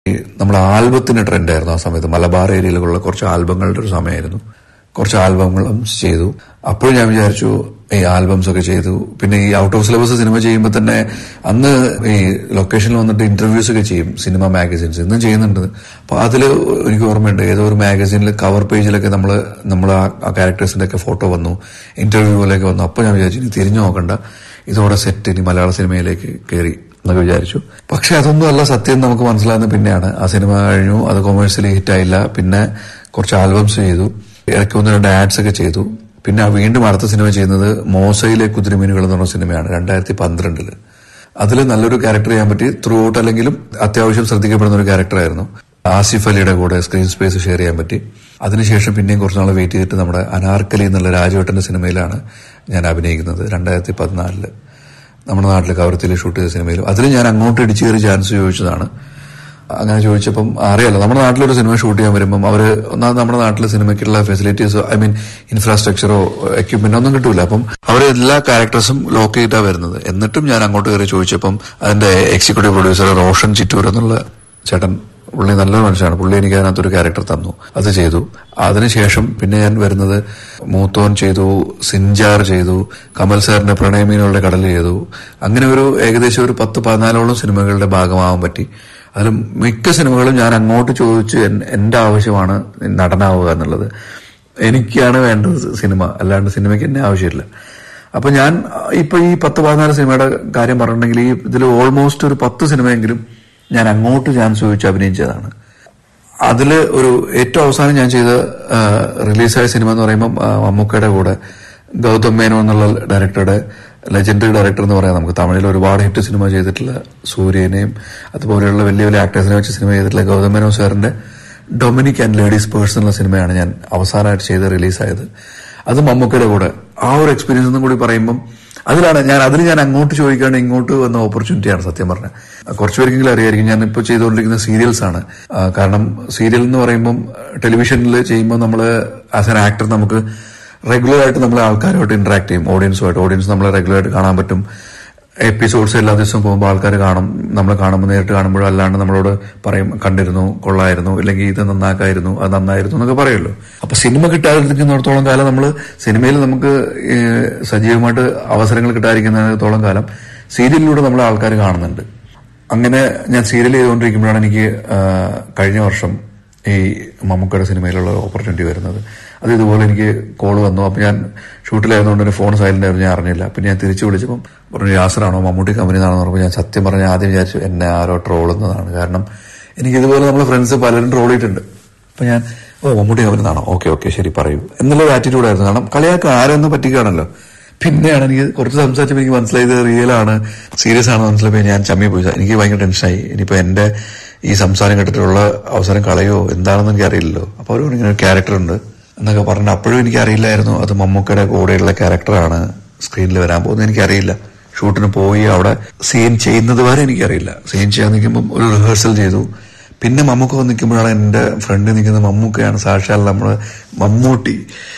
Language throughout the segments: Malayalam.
ഈ നമ്മുടെ ആൽബത്തിന് ട്രെൻഡായിരുന്നു ആ സമയത്ത് മലബാർ ഏരിയയിലുള്ള കുറച്ച് ആൽബങ്ങളുടെ ഒരു സമയമായിരുന്നു കുറച്ച് ആൽബങ്ങളും ചെയ്തു അപ്പോഴും ഞാൻ വിചാരിച്ചു ഈ ആൽബംസ് ഒക്കെ ചെയ്തു പിന്നെ ഈ ഔട്ട് ഓഫ് സിലബസ് സിനിമ ചെയ്യുമ്പോൾ തന്നെ അന്ന് ഈ ലൊക്കേഷനിൽ വന്നിട്ട് ഇന്റർവ്യൂസ് ഒക്കെ ചെയ്യും സിനിമ മാഗസിൻസ് ഇന്നും ചെയ്യുന്നുണ്ട് അപ്പൊ അതിൽ എനിക്ക് ഓർമ്മയുണ്ട് ഏതോ ഒരു മാഗസീനിൽ കവർ പേജിലൊക്കെ നമ്മൾ നമ്മൾ ആ ക്യാരക്ടേഴ്സിന്റെ ഒക്കെ ഫോട്ടോ വന്നു ഇന്റർവ്യൂ പോലെയൊക്കെ വന്നു അപ്പൊ ഞാൻ വിചാരിച്ചു ഇനി തിരിഞ്ഞു നോക്കണ്ട ഇതോടെ സെറ്റ് ഇനി മലയാള സിനിമയിലേക്ക് കയറി എന്നൊക്കെ വിചാരിച്ചു പക്ഷെ അതൊന്നും അല്ല സത്യം നമുക്ക് മനസ്സിലാകുന്ന പിന്നെയാണ് ആ സിനിമ കഴിഞ്ഞു അത് കൊമേഴ്സ്യലി ഹിറ്റായില്ല പിന്നെ കുറച്ച് ആൽബംസ് ചെയ്തു ഇടയ്ക്ക് ഒന്ന് രണ്ട് ആഡ്സ് ഒക്കെ ചെയ്തു പിന്നെ ആ വീണ്ടും അടുത്ത സിനിമ ചെയ്യുന്നത് മോസയിലെ കുതിരമീനുകൾ എന്ന് പറഞ്ഞ സിനിമയാണ് രണ്ടായിരത്തി പന്ത്രണ്ടില് അതിൽ നല്ലൊരു ക്യാരക്ടർ ചെയ്യാൻ പറ്റി ത്രൂ ഔട്ട് അല്ലെങ്കിലും അത്യാവശ്യം ശ്രദ്ധിക്കപ്പെടുന്ന ഒരു ക്യാരക്ടറായിരുന്നു ആസിഫ് അലിയുടെ കൂടെ സ്ക്രീൻ സ്പേസ് ഷെയർ ചെയ്യാൻ പറ്റി അതിനുശേഷം പിന്നെയും കുറച്ച് നാൾ വെയിറ്റ് ചെയ്തിട്ട് നമ്മുടെ അനാർക്കലി എന്നുള്ള രാജവട്ടന്റെ സിനിമയിലാണ് ഞാൻ അഭിനയിക്കുന്നത് രണ്ടായിരത്തി പതിനാലില് നമ്മുടെ നാട്ടിൽ കവരത്തിൽ ഷൂട്ട് ചെയ്ത സിനിമയിലും അതിൽ ഞാൻ അങ്ങോട്ട് ഇടിച്ചു കയറി ചാൻസ് ചോദിച്ചതാണ് അങ്ങനെ ചോദിച്ചപ്പം അറിയാലോ നമ്മുടെ നാട്ടിലൊരു സിനിമ ഷൂട്ട് ചെയ്യാൻ വരുമ്പം അവര് ഒന്നാമത് നമ്മുടെ നാട്ടിലെ സിനിമയ്ക്കുള്ള ഫെസിലിറ്റീസോ ഐ മീൻ ഇൻഫ്രാസ്ട്രക്ചറോ എക്യുപ്മെന്റോ ഒന്നും കിട്ടൂല അപ്പം അവർ എല്ലാ ക്യാരക്ടേഴ്സും ലോക്ക് ചെയ്തിട്ടാണ് വരുന്നത് എന്നിട്ടും ഞാൻ അങ്ങോട്ട് കയറി ചോദിച്ചപ്പം അതിന്റെ എക്സിക്യൂട്ടീവ് പ്രൊഡ്യൂസർ റോഷൻ ചിറ്റൂർ എന്നുള്ള ചേട്ടൻ പുള്ളി നല്ലൊരു മനുഷ്യനാണ് പുള്ളി എനിക്ക് അതിനകത്തൊരു ക്യാരക്ടർ തന്നു അത് ചെയ്തു അതിനുശേഷം പിന്നെ ഞാൻ വരുന്നത് മൂത്തോൻ ചെയ്തു സിൻജാർ ചെയ്തു കമൽ സാറിന്റെ പ്രണയമീനുകളുടെ കടൽ ചെയ്തു അങ്ങനെ ഒരു ഏകദേശം ഒരു പത്ത് പതിനാലോളം സിനിമകളുടെ ഭാഗമാവാൻ പറ്റി അതിലും മിക്ക സിനിമകളും ഞാൻ അങ്ങോട്ട് ചോദിച്ച് എൻ- എന്റെ ആവശ്യമാണ് നടനാവുക എന്നുള്ളത് എനിക്കാണ് വേണ്ടത് സിനിമ അല്ലാണ്ട് സിനിമയ്ക്ക് എന്നെ ആവശ്യമില്ല അപ്പൊ ഞാൻ ഇപ്പൊ ഈ പത്ത് പതിനാല് സിനിമയുടെ കാര്യം പറഞ്ഞിട്ടുണ്ടെങ്കിൽ ഈ ഇതിൽ ഓൾമോസ്റ്റ് ഒരു പത്ത് സിനിമയെങ്കിലും ഞാൻ അങ്ങോട്ട് ചാൻസ് ചോദിച്ച് അഭിനയിച്ചതാണ് അതില് ഒരു ഏറ്റവും അവസാനം ഞാൻ ചെയ്ത ആ, റിലീസായ സിനിമ എന്ന് പറയുമ്പോൾ ആ, മമ്മൂക്കയുടെ കൂടെ ഗൗതം മേനോ എന്നുള്ള ഡയറക്ടറുടെ ലെജൻഡറി ഡയറക്ടർ എന്ന് പറയാം നമുക്ക് തമിഴിൽ ഒരുപാട് ഹിറ്റ് സിനിമ ചെയ്തിട്ടുള്ള സൂര്യനെയും അതുപോലെയുള്ള വലിയ വലിയ ആക്ടേഴ്സിനെ വെച്ച് സിനിമ ചെയ്തിട്ടുള്ള ഗൗതം മേനോ സാറിന്റെ ഡൊമിനിക് ആൻഡ് ലേഡീസ് പേഴ്സൺ എന്നുള്ള സിനിമയാണ് ഞാൻ അവസാനമായിട്ട് ചെയ്ത് റിലീസായത് അത് മമ്മൂക്കയുടെ കൂടെ ആ ഒരു എക്സ്പീരിയൻസ് എന്നും കൂടി പറയുമ്പം അതിലാണ് ഞാൻ അതിൽ ഞാൻ അങ്ങോട്ട് ചോദിക്കാണ്ട് ഇങ്ങോട്ട് വന്ന ഓപ്പർച്യൂണിറ്റിയാണ് സത്യം പറഞ്ഞത് കുറച്ചു പേർക്കെങ്കിലും അറിയായിരിക്കും ഞാൻ ഇപ്പോൾ ചെയ്തുകൊണ്ടിരിക്കുന്ന സീരിയൽസ് ആണ് ആ, കാരണം സീരിയൽ എന്ന് പറയുമ്പം ടെലിവിഷനിൽ ചെയ്യുമ്പോൾ നമ്മൾ ആസ് ആൻ ആക്ടർ നമുക്ക് റെഗുലർ ആയിട്ട് നമ്മൾ ആൾക്കാരുമായിട്ട് ഇന്ററാക്ട് ചെയ്യും ഓഡിയൻസുമായിട്ട് ഓഡിയൻസ് നമ്മളെ റെഗുലർ ആയിട്ട് കാണാൻ പറ്റും എപ്പിസോഡ്സ് എല്ലാ ദിവസവും പോകുമ്പോൾ ആൾക്കാർ കാണും നമ്മൾ കാണുമ്പോൾ നേരിട്ട് കാണുമ്പോഴും അല്ലാണ്ട് നമ്മളോട് പറയും കണ്ടിരുന്നു കൊള്ളായിരുന്നു ഇല്ലെങ്കിൽ ഇത് നന്നാക്കായിരുന്നു അത് നന്നായിരുന്നു എന്നൊക്കെ പറയുമല്ലോ അപ്പൊ സിനിമ കിട്ടാതിരിക്കുന്നിടത്തോളം കാലം നമ്മൾ സിനിമയിൽ നമുക്ക് ഈ സജീവമായിട്ട് അവസരങ്ങൾ കിട്ടാതിരിക്കുന്നിടത്തോളം കാലം സീരിയലിലൂടെ നമ്മൾ ആൾക്കാർ കാണുന്നുണ്ട് അങ്ങനെ ഞാൻ സീരിയൽ ചെയ്തുകൊണ്ടിരിക്കുമ്പോഴാണ് എനിക്ക് ആ, കഴിഞ്ഞ വർഷം ഈ മമ്മൂക്കയുടെ സിനിമയിലുള്ള ഓപ്പർച്യൂണിറ്റി വരുന്നത് അത് ഇതുപോലെ എനിക്ക് കോൾ വന്നു അപ്പൊ ഞാൻ ഷൂട്ടിലായതുകൊണ്ട് തന്നെ ഫോൺ സൈലന്റ് ആയിരുന്നു ഞാൻ അറിഞ്ഞില്ല പിന്നെ ഞാൻ തിരിച്ചു വിളിച്ചപ്പം പറഞ്ഞു യാസറാണോ മമ്മൂട്ടി കമ്പനിന്നാണോ പറഞ്ഞപ്പോൾ ഞാൻ സത്യം പറഞ്ഞ ആദ്യം വിചാരിച്ചു എന്നെ ആരോ ട്രോളുന്നതാണ് കാരണം എനിക്ക് ഇതുപോലെ നമ്മളെ ഫ്രണ്ട്സ് പലരും ട്രോൾ ചെയ്തിട്ടുണ്ട് അപ്പൊ ഞാൻ ഓ മമ്മൂട്ടി കമ്പനിന്നാണോ ഓക്കെ ഓക്കെ ശരി പറയൂ എന്നുള്ള ആറ്റിറ്റ്യൂഡായിരുന്നു കാരണം കളിയാക്ക് ആരെന്ന് പറ്റിക്കുകയാണല്ലോ പിന്നെയാണ് എനിക്ക് കുറച്ച് സംസാരിച്ചപ്പോൾ എനിക്ക് മനസ്സിലായത് റിയൽ ആണ് സീരിയസ് ആണ് മനസ്സിലായപ്പോൾ ഞാൻ ചമ്മി പോയി എനിക്ക് ഭയങ്കര ടെൻഷനായി ഇനിയിപ്പോ എന്റെ ഈ സംസാരം കേട്ടിട്ടുള്ള അവസരം കളയോ എന്താണെന്ന് എനിക്ക് അറിയില്ലല്ലോ അപ്പൊ അവർ ഇങ്ങനെ ഒരു ക്യാരക്ടർ ഉണ്ട് എന്നൊക്കെ പറഞ്ഞു അപ്പോഴും എനിക്ക് അറിയില്ലായിരുന്നു അത് മമ്മൂക്കയുടെ കൂടെയുള്ള ക്യാരക്ടറാണ് സ്ക്രീനിൽ വരാൻ പോകുന്നത് എനിക്കറിയില്ല ഷൂട്ടിന് പോയി അവിടെ സീൻ ചെയ്യുന്നത് വരെ എനിക്കറിയില്ല സീൻ ചെയ്യാൻ നിൽക്കുമ്പോൾ ഒരു റിഹേഴ്സൽ ചെയ്തു പിന്നെ മമ്മൂക്ക വന്ന് നിൽക്കുമ്പോഴാണ് എന്റെ ഫ്രണ്ട് നിൽക്കുന്ന മമ്മൂക്കയാണ് സാക്ഷാൽ നമ്മള് മമ്മൂട്ടി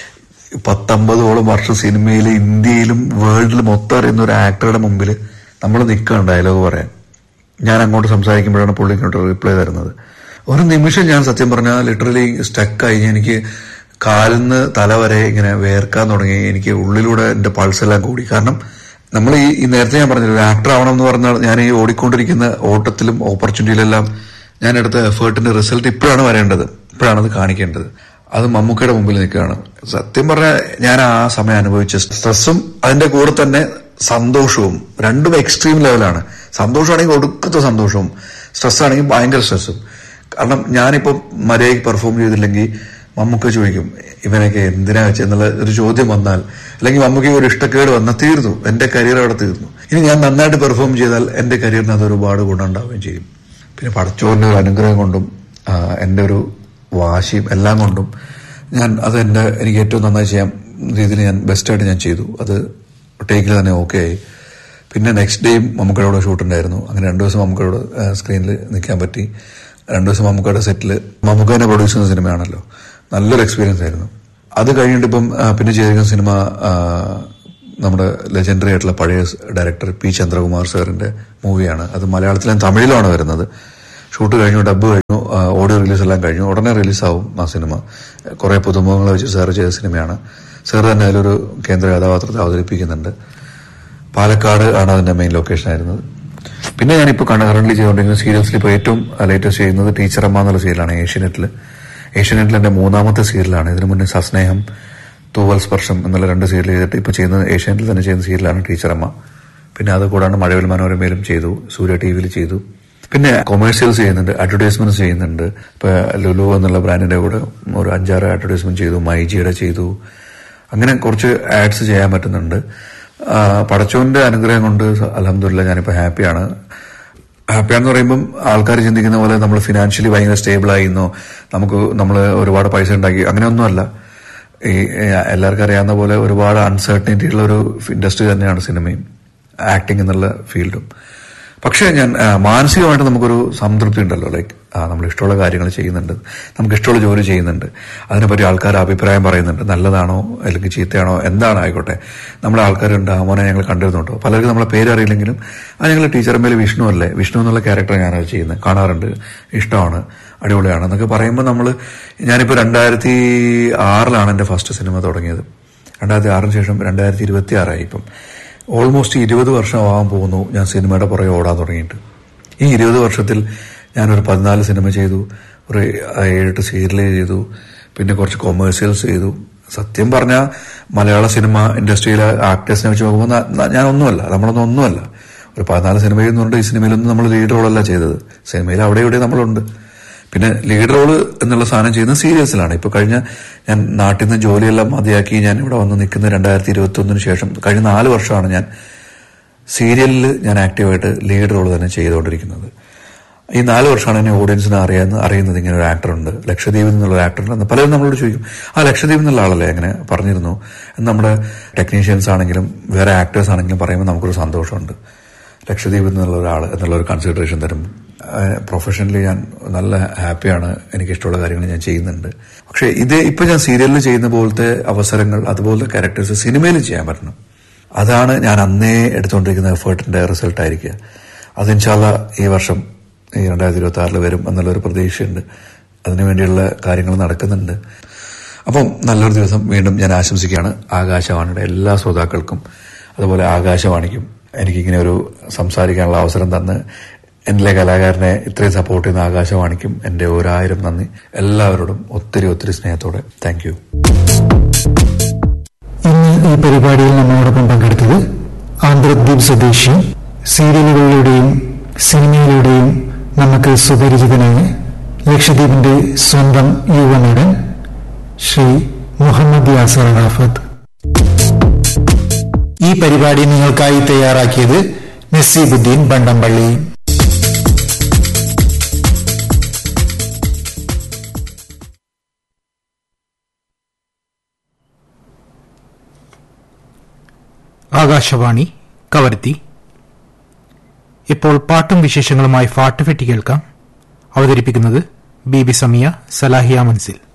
പത്തമ്പതോളം വർഷം സിനിമയിൽ ഇന്ത്യയിലും വേൾഡിലും മൊത്തം അറിയുന്ന ഒരു ആക്ടറുടെ മുമ്പിൽ നമ്മൾ നിൽക്കുകയാണ് ഡയലോഗ് പറയാൻ ഞാൻ അങ്ങോട്ട് സംസാരിക്കുമ്പോഴാണ് പുള്ളി ഇങ്ങോട്ട് റിപ്ലൈ തരുന്നത് ഒരു നിമിഷം ഞാൻ സത്യം പറഞ്ഞാൽ ലിറ്ററലി സ്റ്റക്കായി എനിക്ക് കാലിന്ന് തല വരെ ഇങ്ങനെ വേർക്കാൻ തുടങ്ങി എനിക്ക് ഉള്ളിലൂടെ എന്റെ പൾസ് എല്ലാം കൂടി കാരണം നമ്മൾ ഈ ഈ നേരത്തെ ഞാൻ പറഞ്ഞില്ല ഒരു ആക്ടർ ആവണം എന്ന് പറഞ്ഞാൽ ഞാൻ ഈ ഓടിക്കൊണ്ടിരിക്കുന്ന ഓട്ടത്തിലും ഓപ്പർച്യൂണിറ്റിയിലെല്ലാം ഞാൻ എടുത്ത എഫേർട്ടിന്റെ റിസൾട്ട് ഇപ്പോഴാണ് വരേണ്ടത് ഇപ്പോഴാണ് അത് കാണിക്കേണ്ടത് അത് മമ്മൂക്കയുടെ മുമ്പിൽ നിൽക്കുകയാണ് സത്യം പറഞ്ഞാൽ ഞാൻ ആ സമയം അനുഭവിച്ച സ്ട്രെസ്സും അതിന്റെ കൂടെ തന്നെ സന്തോഷവും രണ്ടും എക്സ്ട്രീം ലെവലാണ് സന്തോഷമാണെങ്കിൽ ഒടുക്കത്തെ സന്തോഷവും സ്ട്രെസ് ആണെങ്കിൽ ഭയങ്കര സ്ട്രെസ്സും കാരണം ഞാനിപ്പോ മര്യാദയ്ക്ക് പെർഫോം ചെയ്തില്ലെങ്കിൽ മമ്മൂക്ക ചോദിക്കും ഇവനൊക്കെ എന്തിനാ വെച്ചെന്നുള്ള ഒരു ചോദ്യം വന്നാൽ അല്ലെങ്കിൽ മമ്മൂക്ക് ഒരു ഇഷ്ടക്കേട് വന്നാൽ തീർന്നു എന്റെ കരിയർ അവിടെ തീർന്നു ഇനി ഞാൻ നന്നായിട്ട് പെർഫോം ചെയ്താൽ എന്റെ കരിയറിന് അത് ഒരുപാട് ഗുണം ഉണ്ടാവുകയും ചെയ്യും പിന്നെ പടച്ചോറിന്റെ ഒരു അനുഗ്രഹം കൊണ്ടും ആ, എന്റെ ഒരു വാശിയും എല്ലാം കൊണ്ടും ഞാൻ അത് എന്റെ എനിക്ക് ഏറ്റവും നന്നായി ചെയ്യാൻ രീതിയിൽ ഞാൻ ബെസ്റ്റായിട്ട് ഞാൻ ചെയ്തു അത് ടേക്കിൽ തന്നെ ഓക്കെ ആയി പിന്നെ നെക്സ്റ്റ് ഡേയും മമ്മൂക്കയുടെ ഷൂട്ട് ഉണ്ടായിരുന്നു അങ്ങനെ രണ്ടു ദിവസം മമ്മൂക്കയുടെ സ്ക്രീനിൽ നിൽക്കാൻ പറ്റി രണ്ടു ദിവസം മമ്മൂക്കയുടെ സെറ്റിൽ മമ്മൂക്ക തന്നെ പ്രൊഡ്യൂസ് ചെയ്യുന്ന സിനിമയാണല്ലോ നല്ലൊരു എക്സ്പീരിയൻസ് ആയിരുന്നു അത് കഴിഞ്ഞിട്ട് ഇപ്പം ആ, പിന്നെ ചെയ്തിരിക്കുന്ന സിനിമ ആ, നമ്മുടെ ലെജൻഡറി ആയിട്ടുള്ള പഴയ ഡയറക്ടർ പി ചന്ദ്രകുമാർ സാറിന്റെ മൂവിയാണ് അത് മലയാളത്തിലും തമിഴിലുമാണ് വരുന്നത് ഷൂട്ട് കഴിഞ്ഞു ഡബ് കഴിഞ്ഞു ആ, ഓഡിയോ റിലീസ് എല്ലാം കഴിഞ്ഞു ഉടനെ റിലീസാവും ആ സിനിമ കുറെ പുതുമുഖങ്ങളെ വെച്ച് സാർ ചെയ്ത സിനിമയാണ് സാർ തന്നെ അതിലൊരു കേന്ദ്ര കഥാപാത്രത്തെ അവതരിപ്പിക്കുന്നുണ്ട് പാലക്കാട് ആണ് അതിന്റെ മെയിൻ ലൊക്കേഷൻ ആയിരുന്നത് പിന്നെ ഞാനിപ്പോൾ കറന്റ് ചെയ്തുകൊണ്ടിരിക്കുന്ന സീരിയൽസിൽ ഇപ്പോൾ ഏറ്റവും ലേറ്റസ്റ്റ് ചെയ്യുന്നത് ടീച്ചറമ്മ എന്നുള്ള സീരിയലാണ് ഏഷ്യനെറ്റിൽ ഏഷ്യനെറ്റിൽ എന്റെ മൂന്നാമത്തെ സീരിയലാണ് ഇതിനു മുന്നേ സസ്നേഹം തൂവൽ സ്പർശം എന്നുള്ള രണ്ട് സീരിയൽ ചെയ്തിട്ട് ഇപ്പോൾ ചെയ്യുന്നത് ഏഷ്യാനെറ്റിൽ തന്നെ ചെയ്യുന്ന സീരിയലാണ് ടീച്ചറമ്മ പിന്നെ അത് കൂടാണ്ട് മഴവിൽ മനോരമയിലും ചെയ്തു സൂര്യ ടി വിയിൽ ചെയ്തു പിന്നെ കൊമേഴ്സ്യൽസ് ചെയ്യുന്നുണ്ട് അഡ്വർടൈസ്മെന്റ്സ് ചെയ്യുന്നുണ്ട് ഇപ്പൊ ലുലു എന്നുള്ള ബ്രാൻഡിന്റെ കൂടെ ഒരു അഞ്ചാറ് അഡ്വർടൈസ്മെന്റ് ചെയ്തു മൈജിയുടെ ചെയ്തു അങ്ങനെ കുറച്ച് ആഡ്സ് ചെയ്യാൻ പറ്റുന്നുണ്ട് ആ, പടച്ചോന്റെ അനുഗ്രഹം കൊണ്ട് അലഹമില്ല ഞാനിപ്പോ ഹാപ്പിയാണ് ഹാപ്പിയാണെന്ന് പറയുമ്പം ആൾക്കാർ ചിന്തിക്കുന്ന പോലെ നമ്മൾ ഫിനാൻഷ്യലി ഭയങ്കര സ്റ്റേബിൾ ആയിരുന്നോ നമുക്ക് നമ്മൾ ഒരുപാട് പൈസ ഉണ്ടാക്കി അങ്ങനെയൊന്നുമല്ല ഈ ഏ, എല്ലാവർക്കും അറിയാവുന്ന പോലെ ഒരുപാട് അൺസർട്ടനിറ്റി ഉള്ള ഒരു ഇൻഡസ്ട്രി തന്നെയാണ് സിനിമയും ആക്ടിങ് എന്നുള്ള ഫീൽഡും പക്ഷേ ഞാൻ ആ, മാനസികമായിട്ട് നമുക്കൊരു സംതൃപ്തി ഉണ്ടല്ലോ ലൈക്ക് നമ്മൾ ഇഷ്ടമുള്ള കാര്യങ്ങൾ ചെയ്യുന്നുണ്ട് നമുക്ക് ഇഷ്ടമുള്ള ജോലി ചെയ്യുന്നുണ്ട് അതിനെപ്പറ്റി ആൾക്കാർ അഭിപ്രായം പറയുന്നുണ്ട് നല്ലതാണോ അല്ലെങ്കിൽ ചീത്തയാണോ എന്താണ് ആയിക്കോട്ടെ നമ്മുടെ ആൾക്കാരുണ്ട് ആ മോനെ ഞങ്ങൾ കണ്ടിരുന്നുണ്ടോ പലർക്കും നമ്മളെ പേര് അറിയില്ലെങ്കിലും ആ ഞങ്ങൾ ടീച്ചറമ്മയിൽ വിഷ്ണു അല്ലേ വിഷ്ണു എന്നുള്ള ക്യാരക്ടർ ഞാനത് ചെയ്യുന്നത് കാണാറുണ്ട് ഇഷ്ടമാണ് അടിപൊളിയാണ് എന്നൊക്കെ പറയുമ്പോൾ നമ്മൾ ഞാനിപ്പോൾ രണ്ടായിരത്തി ആറിലാണ് എൻ്റെ ഫസ്റ്റ് സിനിമ തുടങ്ങിയത് രണ്ടായിരത്തി ആറിന് ശേഷം രണ്ടായിരത്തി ഇരുപത്തി ആറായി ഇപ്പം ഓൾമോസ്റ്റ് ഇരുപത് വർഷമാകാൻ പോകുന്നു ഞാൻ സിനിമയുടെ പുറകെ ഓടാൻ തുടങ്ങിയിട്ട് ഈ ഇരുപത് വർഷത്തിൽ ഞാനൊരു പതിനാല് സിനിമ ചെയ്തു ഒരു ഏഴെട്ട് സീരിയൽ ചെയ്തു പിന്നെ കുറച്ച് കൊമേഴ്സ്യൽസ് ചെയ്തു സത്യം പറഞ്ഞാൽ മലയാള സിനിമ ഇൻഡസ്ട്രിയിലെ ആക്ടേഴ്സിനെ വെച്ച് നോക്കുമ്പോൾ ന- ന- ഞാനൊന്നുമല്ല നമ്മളൊന്നും ഒന്നുമല്ല ഒരു പതിനാല് സിനിമ ചെയ്യുന്നുണ്ട് ഈ സിനിമയിലൊന്നും നമ്മൾ ലീഡ് റോളല്ല ചെയ്തത് സിനിമയിൽ അവിടെ ഇവിടെ നമ്മളുണ്ട് പിന്നെ ലീഡ് റോള് എന്നുള്ള സാധനം ചെയ്യുന്നത് സീരിയൽസിലാണ് ഇപ്പൊ കഴിഞ്ഞ ഞാൻ നാട്ടിൽ നിന്ന് ജോലിയെല്ലാം മതിയാക്കി ഞാൻ ഇവിടെ വന്ന് നിൽക്കുന്ന രണ്ടായിരത്തി ഇരുപത്തി ഒന്നിന് ശേഷം കഴിഞ്ഞ നാല് വർഷമാണ് ഞാൻ സീരിയലിൽ ഞാൻ ആക്റ്റീവായിട്ട് ലീഡ് റോൾ തന്നെ ചെയ്തുകൊണ്ടിരിക്കുന്നത് ഈ നാല് വർഷമാണ് എന്നെ ഓഡിയൻസിനെ അറിയാവുന്ന അറിയുന്നത് ഇങ്ങനെ ഒരു ആക്ടർ ഉണ്ട് ലക്ഷദ്വീപിൽ നിന്നുള്ള ഒരു ആക്ടർ ഉണ്ട് പലരും നമ്മളോട് ചോദിക്കും ആ ലക്ഷദ്വീപിൽ നിന്നുള്ള ആളല്ലേ അങ്ങനെ പറഞ്ഞിരുന്നു എന്ന് നമ്മുടെ ടെക്നീഷ്യൻസ് ആണെങ്കിലും വേറെ ആക്ടേഴ്സ് ആണെങ്കിലും പറയുമ്പോൾ നമുക്കൊരു സന്തോഷമുണ്ട് ലക്ഷദ്വീപിൽ നിന്നുള്ള ഒരാൾ എന്നുള്ള ഒരു കൺസിഡറേഷൻ തരും പ്രൊഫഷണലി ഞാൻ നല്ല ഹാപ്പിയാണ് എനിക്ക് ഇഷ്ടമുള്ള കാര്യങ്ങൾ ഞാൻ ചെയ്യുന്നുണ്ട് പക്ഷേ ഇത് ഇപ്പൊ ഞാൻ സീരിയലിൽ ചെയ്യുന്ന പോലത്തെ അവസരങ്ങൾ അതുപോലത്തെ ക്യാരക്ടേഴ്സ് സിനിമയിൽ ചെയ്യാൻ പറ്റണം അതാണ് ഞാൻ അന്നേ എടുത്തുകൊണ്ടിരിക്കുന്ന എഫേർട്ടിന്റെ റിസൾട്ട് ആയിരിക്കുക അത് ഇൻഷാല്ല ഈ വർഷം ഈ രണ്ടായിരത്തി ഇരുപത്തി ആറിൽ വരും എന്നുള്ളൊരു പ്രതീക്ഷയുണ്ട് അതിനുവേണ്ടിയുള്ള കാര്യങ്ങൾ നടക്കുന്നുണ്ട് അപ്പം നല്ലൊരു ദിവസം വീണ്ടും ഞാൻ ആശംസിക്കുകയാണ് ആകാശവാണിയുടെ എല്ലാ ശ്രോതാക്കൾക്കും അതുപോലെ ആകാശവാണിക്കും എനിക്കിങ്ങനെ ഒരു സംസാരിക്കാനുള്ള അവസരം തന്ന് എന്നിലെ കലാകാരനെ ഇത്രയും സപ്പോർട്ട് ചെയ്യുന്ന ആകാശവാണിക്കും എന്റെ ഒരായിരം നന്ദി എല്ലാവരോടും ഒത്തിരി ഒത്തിരി സ്നേഹത്തോടെ താങ്ക് യു ഇന്ന് ഈ പരിപാടിയിൽ നമ്മളോടൊപ്പം പങ്കെടുത്തത് ആന്ധ്രദ്വീപ് സ്വദേശി സീരിയലുകളിലൂടെയും സിനിമയിലൂടെയും നമുക്ക് സുപരിചിതനായ ലക്ഷദ്വീപിന്റെ സ്വന്തം യുവനടൻ ശ്രീ മുഹമ്മദ് യാസർ റാഫത്ത് ഈ പരിപാടി നിങ്ങൾക്കായി തയ്യാറാക്കിയത് നസീബുദ്ദീൻ ബണ്ടംപള്ളി ആകാശവാണി കവർത്തി ഇപ്പോൾ പാട്ടും വിശേഷങ്ങളുമായി ഫാട്ടുഫെട്ടി കേൾക്കാം അവതരിപ്പിക്കുന്നത് ബി ബി സമിയ സലാഹിയ മൻസിൽ